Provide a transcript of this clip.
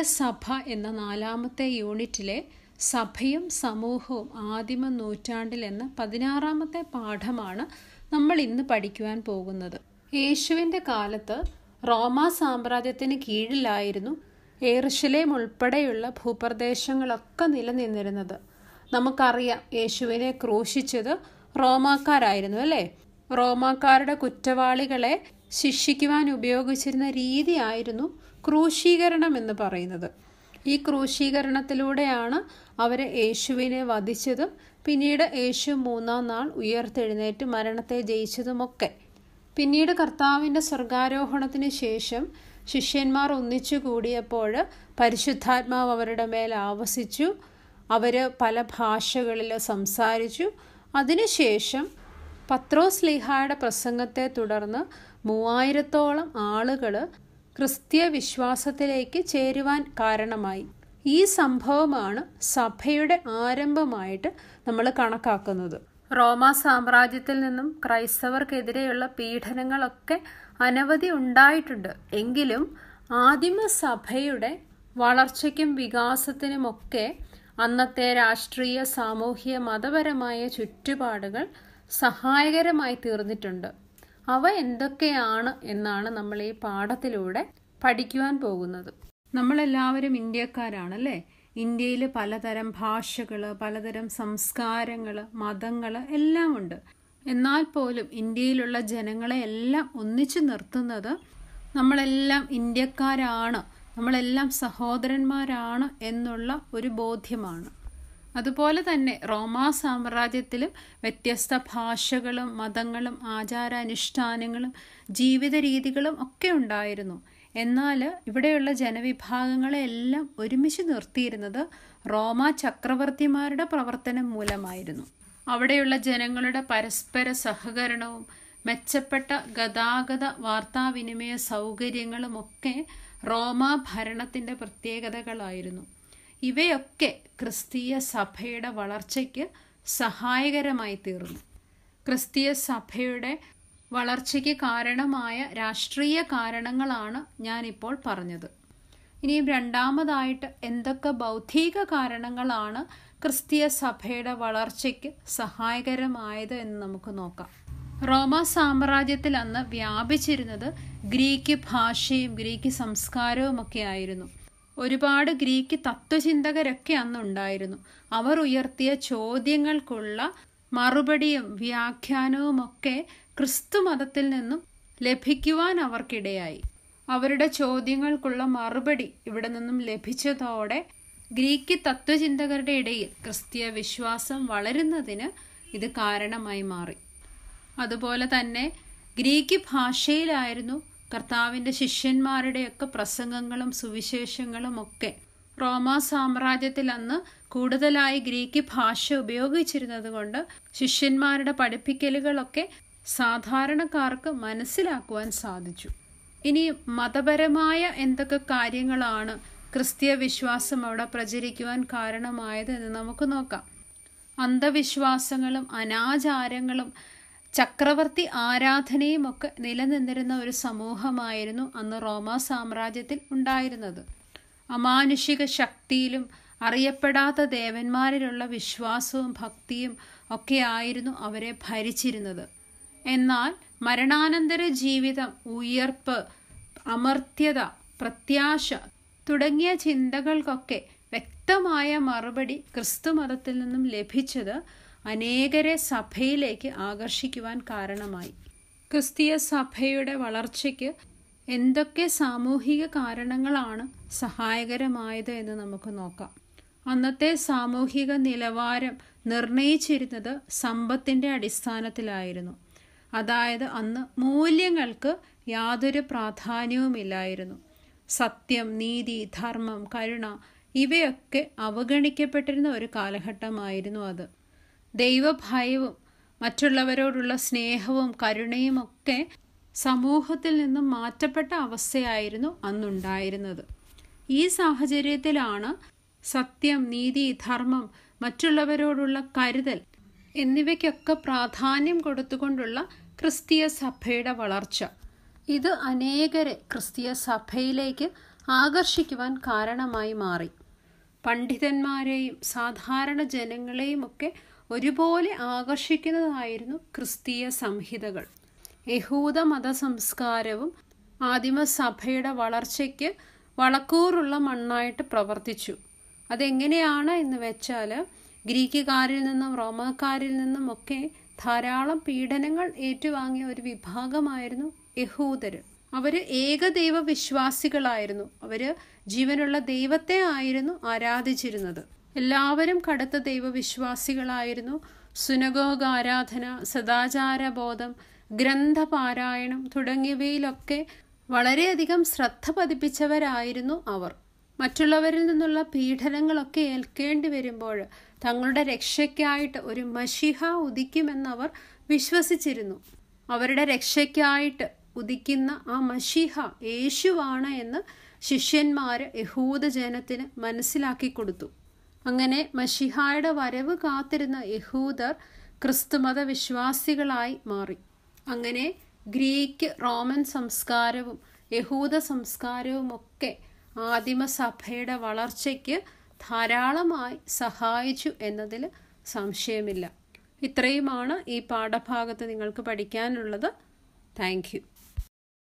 സഭ എന്ന നാലാമത്തെ യൂണിറ്റിലെ സഭയും സമൂഹവും ആദിമ നൂറ്റാണ്ടിൽ എന്ന പതിനാറാമത്തെ പാഠമാണ് നമ്മൾ ഇന്ന് പഠിക്കുവാൻ പോകുന്നത് യേശുവിൻ്റെ കാലത്ത് റോമാ സാമ്രാജ്യത്തിന് കീഴിലായിരുന്നു ഏറുഷലേം ഉൾപ്പെടെയുള്ള ഭൂപ്രദേശങ്ങളൊക്കെ നിലനിന്നിരുന്നത് നമുക്കറിയാം യേശുവിനെ ക്രൂശിച്ചത് റോമാക്കാരായിരുന്നു അല്ലേ റോമാക്കാരുടെ കുറ്റവാളികളെ ശിക്ഷിക്കുവാൻ ഉപയോഗിച്ചിരുന്ന രീതിയായിരുന്നു ക്രൂശീകരണം എന്ന് പറയുന്നത് ഈ ക്രൂശീകരണത്തിലൂടെയാണ് അവരെ യേശുവിനെ വധിച്ചതും പിന്നീട് യേശു മൂന്നാം നാൾ ഉയർത്തെഴുന്നേറ്റ് മരണത്തെ ജയിച്ചതുമൊക്കെ പിന്നീട് കർത്താവിൻ്റെ സ്വർഗാരോഹണത്തിന് ശേഷം ശിഷ്യന്മാർ ഒന്നിച്ചു കൂടിയപ്പോൾ പരിശുദ്ധാത്മാവ് അവരുടെ മേൽ ആവസിച്ചു അവർ പല ഭാഷകളിൽ സംസാരിച്ചു അതിനുശേഷം പത്രോസ് ലിഹായുടെ പ്രസംഗത്തെ തുടർന്ന് മൂവായിരത്തോളം ആളുകൾ ക്രിസ്തീയ വിശ്വാസത്തിലേക്ക് ചേരുവാൻ കാരണമായി ഈ സംഭവമാണ് സഭയുടെ ആരംഭമായിട്ട് നമ്മൾ കണക്കാക്കുന്നത് റോമ സാമ്രാജ്യത്തിൽ നിന്നും ക്രൈസ്തവർക്കെതിരെയുള്ള പീഡനങ്ങളൊക്കെ അനവധി ഉണ്ടായിട്ടുണ്ട് എങ്കിലും ആദിമ സഭയുടെ വളർച്ചയ്ക്കും വികാസത്തിനുമൊക്കെ അന്നത്തെ രാഷ്ട്രീയ സാമൂഹിക മതപരമായ ചുറ്റുപാടുകൾ സഹായകരമായി തീർന്നിട്ടുണ്ട് അവ എന്തൊക്കെയാണ് എന്നാണ് നമ്മൾ ഈ പാഠത്തിലൂടെ പഠിക്കുവാൻ പോകുന്നത് നമ്മളെല്ലാവരും ഇന്ത്യക്കാരാണല്ലേ ഇന്ത്യയിൽ പലതരം ഭാഷകൾ പലതരം സംസ്കാരങ്ങൾ മതങ്ങൾ എല്ലാം ഉണ്ട് എന്നാൽ പോലും ഇന്ത്യയിലുള്ള ജനങ്ങളെ എല്ലാം ഒന്നിച്ചു നിർത്തുന്നത് നമ്മളെല്ലാം ഇന്ത്യക്കാരാണ് നമ്മളെല്ലാം സഹോദരന്മാരാണ് എന്നുള്ള ഒരു ബോധ്യമാണ് അതുപോലെ തന്നെ റോമാ സാമ്രാജ്യത്തിലും വ്യത്യസ്ത ഭാഷകളും മതങ്ങളും ആചാരാനുഷ്ഠാനങ്ങളും ജീവിത രീതികളും ഒക്കെ ഉണ്ടായിരുന്നു എന്നാൽ ഇവിടെയുള്ള ജനവിഭാഗങ്ങളെ എല്ലാം ഒരുമിച്ച് നിർത്തിയിരുന്നത് റോമ ചക്രവർത്തിമാരുടെ പ്രവർത്തനം മൂലമായിരുന്നു അവിടെയുള്ള ജനങ്ങളുടെ പരസ്പര സഹകരണവും മെച്ചപ്പെട്ട ഗതാഗത വാർത്താവിനിമയ സൗകര്യങ്ങളുമൊക്കെ റോമ ഭരണത്തിൻ്റെ പ്രത്യേകതകളായിരുന്നു ഇവയൊക്കെ ക്രിസ്തീയ സഭയുടെ വളർച്ചയ്ക്ക് സഹായകരമായി തീർന്നു ക്രിസ്തീയ സഭയുടെ വളർച്ചയ്ക്ക് കാരണമായ രാഷ്ട്രീയ കാരണങ്ങളാണ് ഞാനിപ്പോൾ പറഞ്ഞത് ഇനിയും രണ്ടാമതായിട്ട് എന്തൊക്കെ ബൗദ്ധിക കാരണങ്ങളാണ് ക്രിസ്തീയ സഭയുടെ വളർച്ചയ്ക്ക് സഹായകരമായത് എന്ന് നമുക്ക് നോക്കാം റോമ സാമ്രാജ്യത്തിൽ അന്ന് വ്യാപിച്ചിരുന്നത് ഗ്രീക്ക് ഭാഷയും ഗ്രീക്ക് സംസ്കാരവും ഒക്കെ ആയിരുന്നു ഒരുപാട് ഗ്രീക്ക് തത്വചിന്തകരൊക്കെ അന്ന് ഉണ്ടായിരുന്നു അവർ ഉയർത്തിയ ചോദ്യങ്ങൾക്കുള്ള മറുപടിയും വ്യാഖ്യാനവുമൊക്കെ ക്രിസ്തു മതത്തിൽ നിന്നും ലഭിക്കുവാൻ അവർക്കിടയായി അവരുടെ ചോദ്യങ്ങൾക്കുള്ള മറുപടി ഇവിടെ നിന്നും ലഭിച്ചതോടെ ഗ്രീക്ക് തത്വചിന്തകരുടെ ഇടയിൽ ക്രിസ്തീയ വിശ്വാസം വളരുന്നതിന് ഇത് കാരണമായി മാറി അതുപോലെ തന്നെ ഗ്രീക്ക് ഭാഷയിലായിരുന്നു കർത്താവിൻ്റെ ശിഷ്യന്മാരുടെയൊക്കെ പ്രസംഗങ്ങളും സുവിശേഷങ്ങളും ഒക്കെ റോമാ സാമ്രാജ്യത്തിൽ അന്ന് കൂടുതലായി ഗ്രീക്ക് ഭാഷ ഉപയോഗിച്ചിരുന്നത് കൊണ്ട് ശിഷ്യന്മാരുടെ പഠിപ്പിക്കലുകളൊക്കെ സാധാരണക്കാർക്ക് മനസ്സിലാക്കുവാൻ സാധിച്ചു ഇനി മതപരമായ എന്തൊക്കെ കാര്യങ്ങളാണ് ക്രിസ്തീയ വിശ്വാസം അവിടെ പ്രചരിക്കുവാൻ കാരണമായത് എന്ന് നമുക്ക് നോക്കാം അന്ധവിശ്വാസങ്ങളും അനാചാരങ്ങളും ചക്രവർത്തി ആരാധനയും ഒക്കെ നിലനിന്നിരുന്ന ഒരു സമൂഹമായിരുന്നു അന്ന് റോമ സാമ്രാജ്യത്തിൽ ഉണ്ടായിരുന്നത് അമാനുഷിക ശക്തിയിലും അറിയപ്പെടാത്ത ദേവന്മാരിലുള്ള വിശ്വാസവും ഭക്തിയും ഒക്കെ ആയിരുന്നു അവരെ ഭരിച്ചിരുന്നത് എന്നാൽ മരണാനന്തര ജീവിതം ഉയർപ്പ് അമർത്യത പ്രത്യാശ തുടങ്ങിയ ചിന്തകൾക്കൊക്കെ വ്യക്തമായ മറുപടി ക്രിസ്തു മതത്തിൽ നിന്നും ലഭിച്ചത് അനേകരെ സഭയിലേക്ക് ആകർഷിക്കുവാൻ കാരണമായി ക്രിസ്തീയ സഭയുടെ വളർച്ചയ്ക്ക് എന്തൊക്കെ സാമൂഹിക കാരണങ്ങളാണ് സഹായകരമായത് എന്ന് നമുക്ക് നോക്കാം അന്നത്തെ സാമൂഹിക നിലവാരം നിർണയിച്ചിരുന്നത് സമ്പത്തിൻ്റെ അടിസ്ഥാനത്തിലായിരുന്നു അതായത് അന്ന് മൂല്യങ്ങൾക്ക് യാതൊരു പ്രാധാന്യവുമില്ലായിരുന്നു സത്യം നീതി ധർമ്മം കരുണ ഇവയൊക്കെ അവഗണിക്കപ്പെട്ടിരുന്ന ഒരു കാലഘട്ടമായിരുന്നു അത് ദൈവഭയവും മറ്റുള്ളവരോടുള്ള സ്നേഹവും കരുണയും ഒക്കെ സമൂഹത്തിൽ നിന്നും മാറ്റപ്പെട്ട അവസ്ഥയായിരുന്നു അന്നുണ്ടായിരുന്നത് ഈ സാഹചര്യത്തിലാണ് സത്യം നീതി ധർമ്മം മറ്റുള്ളവരോടുള്ള കരുതൽ എന്നിവയ്ക്കൊക്കെ പ്രാധാന്യം കൊടുത്തുകൊണ്ടുള്ള ക്രിസ്തീയ സഭയുടെ വളർച്ച ഇത് അനേകരെ ക്രിസ്തീയ സഭയിലേക്ക് ആകർഷിക്കുവാൻ കാരണമായി മാറി പണ്ഡിതന്മാരെയും സാധാരണ ജനങ്ങളെയും ഒക്കെ ഒരുപോലെ ആകർഷിക്കുന്നതായിരുന്നു ക്രിസ്തീയ സംഹിതകൾ യഹൂദ മതസംസ്കാരവും ആദിമസഭയുടെ വളർച്ചയ്ക്ക് വളക്കൂറുള്ള മണ്ണായിട്ട് പ്രവർത്തിച്ചു അതെങ്ങനെയാണ് എന്ന് വെച്ചാൽ ഗ്രീക്കുകാരിൽ നിന്നും റോമാക്കാരിൽ നിന്നും ഒക്കെ ധാരാളം പീഡനങ്ങൾ ഏറ്റുവാങ്ങിയ ഒരു വിഭാഗമായിരുന്നു യഹൂദര് അവര് ഏകദൈവ വിശ്വാസികളായിരുന്നു അവര് ജീവനുള്ള ദൈവത്തെ ആയിരുന്നു ആരാധിച്ചിരുന്നത് എല്ലാവരും കടുത്ത ദൈവവിശ്വാസികളായിരുന്നു സുനഗോഗ ആരാധന സദാചാരബോധം ഗ്രന്ഥപാരായണം തുടങ്ങിയവയിലൊക്കെ വളരെയധികം ശ്രദ്ധ പതിപ്പിച്ചവരായിരുന്നു അവർ മറ്റുള്ളവരിൽ നിന്നുള്ള പീഡനങ്ങളൊക്കെ ഏൽക്കേണ്ടി വരുമ്പോൾ തങ്ങളുടെ രക്ഷയ്ക്കായിട്ട് ഒരു മഷിഹ ഉദിക്കുമെന്നവർ വിശ്വസിച്ചിരുന്നു അവരുടെ രക്ഷയ്ക്കായിട്ട് ഉദിക്കുന്ന ആ മഷിഹ യേശുവാണ് എന്ന് ശിഷ്യന്മാര് യഹൂദ ജനത്തിന് മനസ്സിലാക്കി കൊടുത്തു അങ്ങനെ മഷിഹായുടെ വരവ് കാത്തിരുന്ന യഹൂദർ ക്രിസ്തുമത വിശ്വാസികളായി മാറി അങ്ങനെ ഗ്രീക്ക് റോമൻ സംസ്കാരവും യഹൂദ സംസ്കാരവും ഒക്കെ ആദിമസഭയുടെ വളർച്ചയ്ക്ക് ധാരാളമായി സഹായിച്ചു എന്നതിൽ സംശയമില്ല ഇത്രയുമാണ് ഈ പാഠഭാഗത്ത് നിങ്ങൾക്ക് പഠിക്കാനുള്ളത് താങ്ക് യു